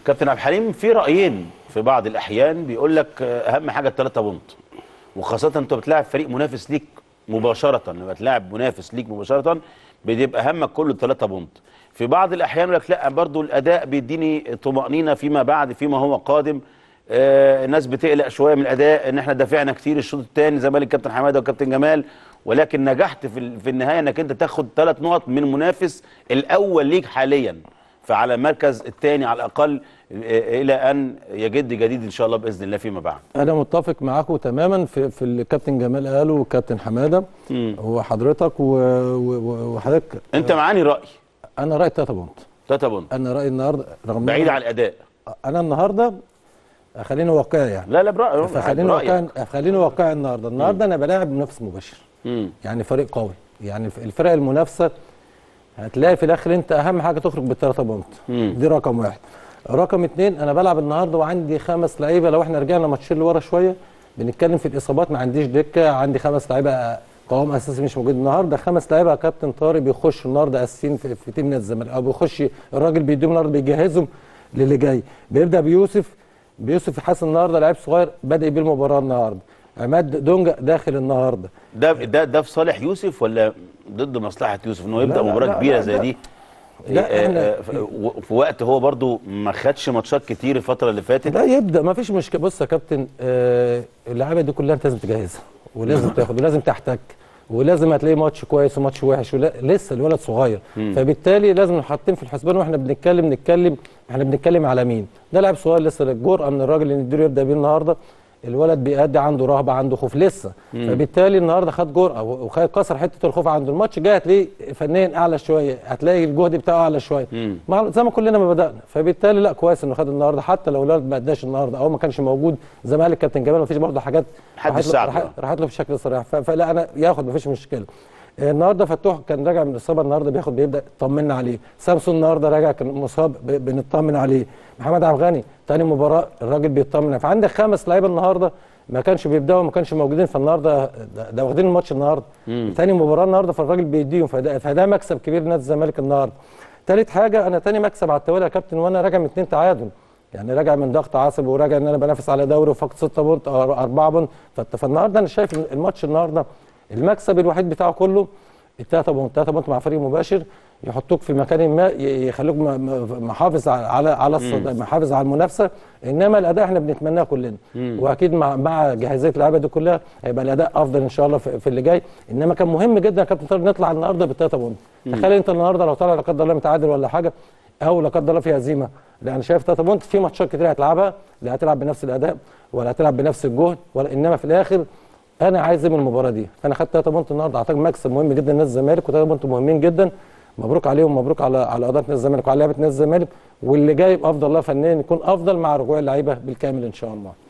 كابتن عبد الحليم في رايين في بعض الاحيان بيقول لك آه، اهم حاجه الثلاثه بونت وخاصه انت بتلاعب فريق منافس ليك مباشره لما تلاعب منافس ليك مباشره بيبقى همك كله الثلاثه بونت في بعض الاحيان يقول لك لا برضو الاداء بيديني طمانينه فيما بعد فيما هو قادم آه الناس بتقلق شويه من الاداء ان احنا دافعنا كتير الشوط الثاني زي ما قال الكابتن حماده والكابتن جمال ولكن نجحت في ال- في النهايه انك انت تاخد ثلاث نقط من المنافس الاول ليك حاليا فعلى المركز الثاني على الاقل آه، الى ان يجد جديد ان شاء الله باذن الله فيما بعد انا متفق معاكم تماما في في اللي الكابتن جمال قاله والكابتن حماده مم. وحضرتك و- و- وحضرتك انت معاني راي انا رايي 3 بونت ثلاثه بونت انا رايي النهارده رغم إن بعيد أنا- عن الاداء انا النهارده خليني واقعي يعني لا لا برأي فخليني واقعي خليني واقعي النهارده النهارده انا بلاعب منافس مباشر مم. يعني فريق قوي يعني الفرق المنافسه هتلاقي في الاخر انت اهم حاجه تخرج بالثلاثه بونت مم. دي رقم واحد رقم اتنين انا بلعب النهارده وعندي خمس لعيبه لو احنا رجعنا ماتشين لورا شويه بنتكلم في الاصابات ما عنديش دكه عندي خمس لعيبه قوام اساسي مش موجود النهارده خمس لعيبه يا كابتن طارق بيخشوا النهارده اساسيين في, في تيم نادي الزمالك او بيخش الراجل بيديهم النهارده بيجهزهم للي جاي بيبدا بيوسف بيوسف حسن النهارده لعيب صغير بدا بيه المباراه النهارده عماد دونجا داخل النهارده ده ده ده في صالح يوسف ولا ضد مصلحه يوسف انه يبدا لا، مباراه لا، كبيره لا، زي لا. دي لا، آه، إحنا- آه، في و- في وقت هو برضو ما خدش ماتشات كتير الفتره اللي فاتت لا يبدا ما فيش مشكله بص يا كابتن آه اللعيبه دي كلها انت لازم تجهزها ولازم تاخد ولازم تحتك ولازم هتلاقي ماتش كويس وماتش وحش ولا لسه الولد صغير فبالتالي لازم نحطين في الحسبان واحنا بنتكلم نتكلم احنا بنتكلم على مين ده لاعب صغير لسه الجرأه من الراجل اللي نديله يبدا بيه النهارده الولد بيأدي عنده رهبه عنده خوف لسه فبالتالي النهارده خد جرأه وخد كسر حته الخوف عنده الماتش جاي هتلاقيه فنيا اعلى شويه هتلاقي الجهد بتاعه اعلى شويه مع- زي ما كلنا ما بدانا فبالتالي لا كويس انه خد النهارده حتى لو الولد ما اداش النهارده او ما كانش موجود زي ما قال الكابتن جمال ما فيش برضه حاجات حد راحت له- يساعده. راحت- راحت له بشكل صريح ف- فلا انا ياخد ما فيش مشكله آه، النهارده فتوح كان راجع من الاصابه النهارده بياخد بيبدا طمنا عليه سامسون النهارده راجع كان مصاب ب- بنطمن عليه محمد عبد الغني تاني مباراه الراجل بيطمن فعندك خمس لعيبه النهارده ما كانش بيبداوا ما كانش موجودين فالنهارده ده, ده واخدين الماتش النهارده تاني مباراه النهارده فالراجل بيديهم فده, فده مكسب كبير لنادي الزمالك النهارده تالت حاجه انا تاني مكسب على التوالي يا كابتن وانا راجع من اتنين تعادل يعني راجع من ضغط عصبي وراجع ان انا بنافس على دوري وفقد 6 بونت او 4 بونت فت- فالنهارده انا شايف إن الماتش النهارده المكسب الوحيد بتاعه كله التلاته بونت تلاته بونت مع فريق مباشر يحطوك في مكان ما ي- يخلوك م- م- محافظ على على على الصد- محافظ على المنافسه انما الاداء احنا بنتمناه كلنا واكيد مع مع جاهزيه اللعيبه دي كلها هيبقى الاداء افضل ان شاء الله في, في اللي جاي انما كان مهم جدا يا كابتن طارق نطلع النهارده بالتلاته بونت تخيل انت النهارده لو طلع لا قدر الله متعادل ولا حاجه او لا قدر الله في هزيمه لا انا شايف تلاته بونت في ماتشات كتير هتلعبها لا هتلعب بنفس الاداء ولا هتلعب بنفس الجهد ولا انما في الاخر انا عايز إيه من المباراه دي انا خدت 3 بونت النهارده اعتقد مكسب مهم جدا لنادي الزمالك و3 بونت مهمين جدا مبروك عليهم مبروك على على اداره نادي الزمالك وعلى لعيبه نادي الزمالك واللي جاي بافضل الله فنيا يكون افضل مع رجوع اللعيبه بالكامل ان شاء الله